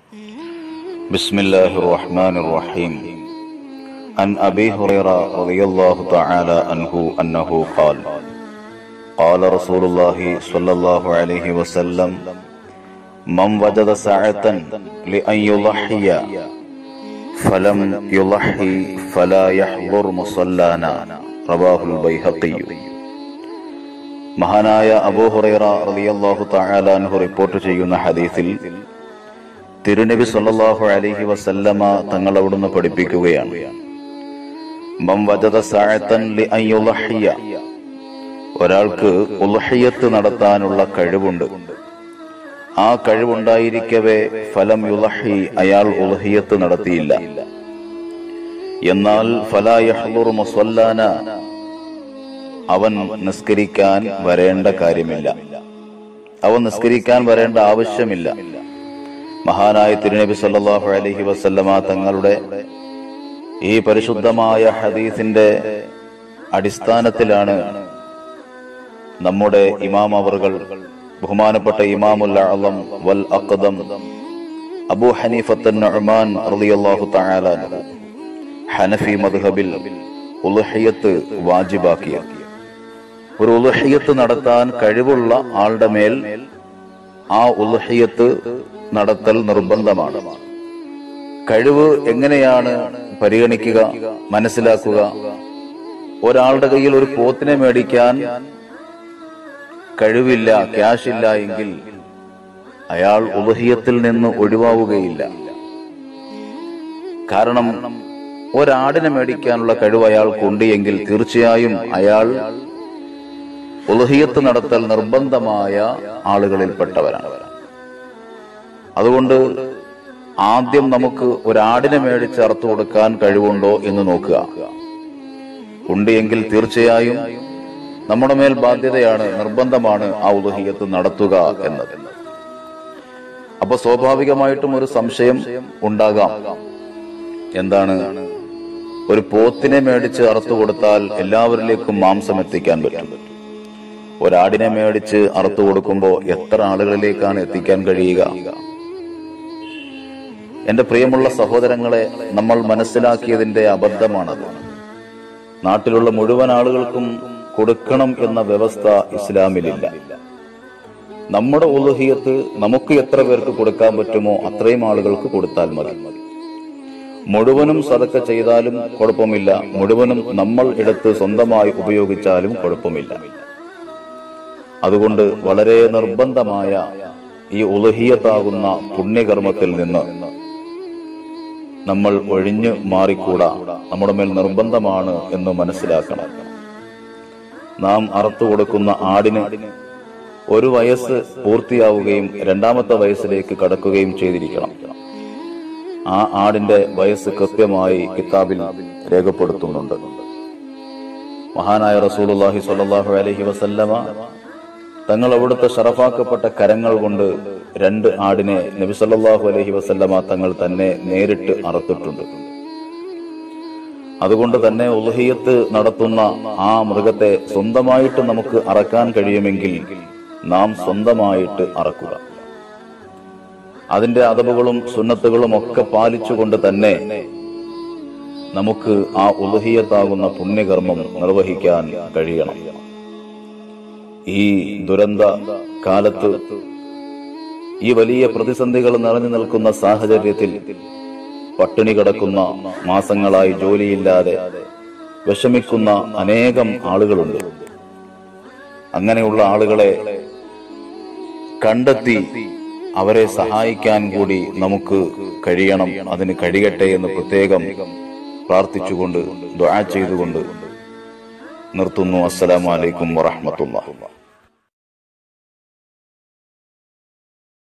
بسم الله الرحمن الرحيم عن أبي هريرة رضي الله تعالى عنه أنه قال قال رسول الله صلى الله عليه وسلم من وجد ساعة لأن يضحي فلم يضحي فلا يحضر مصلانا رواه البيهقي മഹാനായ അബൂഹുറൈറ റളിയല്ലാഹു തആല അൻഹു റിപ്പോർട്ട് ചെയ്യുന്ന ഹദീസിൽ തിരുനബി സല്ലല്ലാഹു അലൈഹി വസല്ലമ തങ്ങൾ അവിടുന്ന് പഠിപ്പിക്കുകയാണ് മം വജദ സഅതൻ ലിഅൻ യുളഹിയ ഒരാൾക്ക് ഉൽഹിയത്ത് നടത്താനുള്ള കഴിവുണ്ട് ആ കഴിവുണ്ടായിരിക്കവേ ഫലം യുലഹി അയാൾ ഉൽഹിയത്ത് നടത്തിയില്ല എന്നാൽ ഫലാ യഹ്ദുറു മുസല്ലാന അവൻ നിസ്കരിക്കാൻ വരേണ്ട കാര്യമില്ല അവൻ നിസ്കരിക്കാൻ വരേണ്ട ആവശ്യമില്ല മഹാനായ തിരുനബി സല്ലല്ലാഹു അലൈഹി വസല്ലമ തങ്ങളുടെ ഈ പരിശുദ്ധമായ ഹദീസിന്റെ അടിസ്ഥാനത്തിലാണ് നമ്മുടെ ഇമാം അവറുകൾ ബഹുമാനപ്പെട്ട ഇമാമുൽ അഅ്ലം വൽ അഖദം അബൂ ഹനീഫത്ത് നുഅ്മാൻ റളിയല്ലാഹു തആല അൻഹു ഹനഫി മദ്ഹബിൽ ഉൽഹിയത്ത് വാജിബാക്കിയത് ഒരു ഉൽഹിയത്ത് നടത്താൻ കഴിവുള്ള ആളുടെ മേൽ ആ ഉൽഹിയത്ത് നടത്തൽ നിർബന്ധമാണ് കഴിവ് എങ്ങനെയാണ് പരിഗണിക്കുക മനസ്സിലാക്കുക ഒരാളുടെ കയ്യിൽ ഒരു പോത്തിനെ മേടിക്കാൻ കഴിവില്ല ക്യാഷ് ഇല്ല എങ്കിൽ അയാൾ ഉലഹിയത്തിൽ നിന്ന് ഒഴിവാവുകയില്ല കാരണം ഒരാടിനെ മേടിക്കാനുള്ള കഴിവ് അയാൾക്കുണ്ട് എങ്കിൽ തീർച്ചയായും അയാൾ ഉലഹിയത്ത് നടത്തൽ നിർബന്ധമായ ആളുകളിൽപ്പെട്ടവരാണ് അതുകൊണ്ട് ആദ്യം നമുക്ക് ഒരാടിനെ മേടിച്ച് അറുത്തു കൊടുക്കാൻ കഴിവുണ്ടോ എന്ന് നോക്കുക ഉണ്ട് എങ്കിൽ തീർച്ചയായും നമ്മുടെ മേൽ ബാധ്യതയാണ് നിർബന്ധമാണ് ആ ഉലഹിയത്ത് നടത്തുക എന്നത് അപ്പൊ സ്വാഭാവികമായിട്ടും ഒരു സംശയം ഉണ്ടാകാം എന്താണ് ഒരു പോത്തിനെ മേടിച്ച് അറുത്തു കൊടുത്താൽ എല്ലാവരിലേക്കും മാംസം എത്തിക്കാൻ പറ്റും ഒരാടിനെ മേടിച്ച് അറുത്തു കൊടുക്കുമ്പോൾ എത്ര ആളുകളിലേക്കാണ് എത്തിക്കാൻ കഴിയുക എന്റെ പ്രിയമുള്ള സഹോദരങ്ങളെ നമ്മൾ മനസ്സിലാക്കിയതിന്റെ അബദ്ധമാണത് നാട്ടിലുള്ള മുഴുവൻ ആളുകൾക്കും കൊടുക്കണം എന്ന വ്യവസ്ഥ ഇസ്ലാമിലില്ല നമ്മുടെ ഉലുഹിയത്ത് നമുക്ക് എത്ര പേർക്ക് കൊടുക്കാൻ പറ്റുമോ അത്രയും ആളുകൾക്ക് കൊടുത്താൽ മതി മുഴുവനും സതക്ക ചെയ്താലും കുഴപ്പമില്ല മുഴുവനും നമ്മൾ എടുത്ത് സ്വന്തമായി ഉപയോഗിച്ചാലും കുഴപ്പമില്ല അതുകൊണ്ട് വളരെ നിർബന്ധമായ ഈ ഉലഹിയത്താകുന്ന പുണ്യകർമ്മത്തിൽ നിന്ന് നമ്മൾ ഒഴിഞ്ഞു മാറിക്കൂടാ നമ്മുടെ മേൽ നിർബന്ധമാണ് എന്ന് മനസ്സിലാക്കണം നാം അറുത്തു കൊടുക്കുന്ന ആടിന് ഒരു വയസ്സ് പൂർത്തിയാവുകയും രണ്ടാമത്തെ വയസ്സിലേക്ക് കടക്കുകയും ചെയ്തിരിക്കണം ആ ആടിന്റെ വയസ്സ് കൃത്യമായി കിതാബിൽ രേഖപ്പെടുത്തുന്നുണ്ട് മഹാനായ റസൂലുള്ളാഹി സ്വല്ലല്ലാഹു അലൈഹി വസല്ലമ തങ്ങൾ അവിടുത്തെ ഷറഫാക്കപ്പെട്ട കരങ്ങൾ കൊണ്ട് രണ്ട് ആടിനെ നബി സല്ലല്ലാഹു അലൈഹി വസല്ലമ തങ്ങൾ തന്നെ നേരിട്ട് അറുത്തിട്ടുണ്ട് അതുകൊണ്ട് തന്നെ ഉൽഹിയത്ത് നടത്തുന്ന ആ മൃഗത്തെ സ്വന്തമായിട്ട് നമുക്ക് അറക്കാൻ കഴിയുമെങ്കിൽ നാം സ്വന്തമായിട്ട് അറക്കുക അതിന്റെ അതവുകളും സുന്നത്തുകളും ഒക്കെ പാലിച്ചുകൊണ്ട് തന്നെ നമുക്ക് ആ ഉൽഹിയത്താകുന്ന പുണ്യകർമ്മം നിർവഹിക്കാൻ കഴിയണം ഈ ദുരന്ത കാലത്ത് ഈ വലിയ പ്രതിസന്ധികൾ നിറഞ്ഞു നിൽക്കുന്ന സാഹചര്യത്തിൽ പട്ടിണി കിടക്കുന്ന മാസങ്ങളായി ജോലിയില്ലാതെ വിഷമിക്കുന്ന അനേകം ആളുകളുണ്ട് അങ്ങനെയുള്ള ആളുകളെ കണ്ടെത്തി അവരെ സഹായിക്കാൻ കൂടി നമുക്ക് കഴിയണം അതിന് കഴിയട്ടെ എന്ന് പ്രത്യേകം പ്രാർത്ഥിച്ചുകൊണ്ട് ദ്വാ ചെയ്തുകൊണ്ട് നിർത്തുന്നു അസ്സലാമലൈക്കും വറഹമത്തുള്ള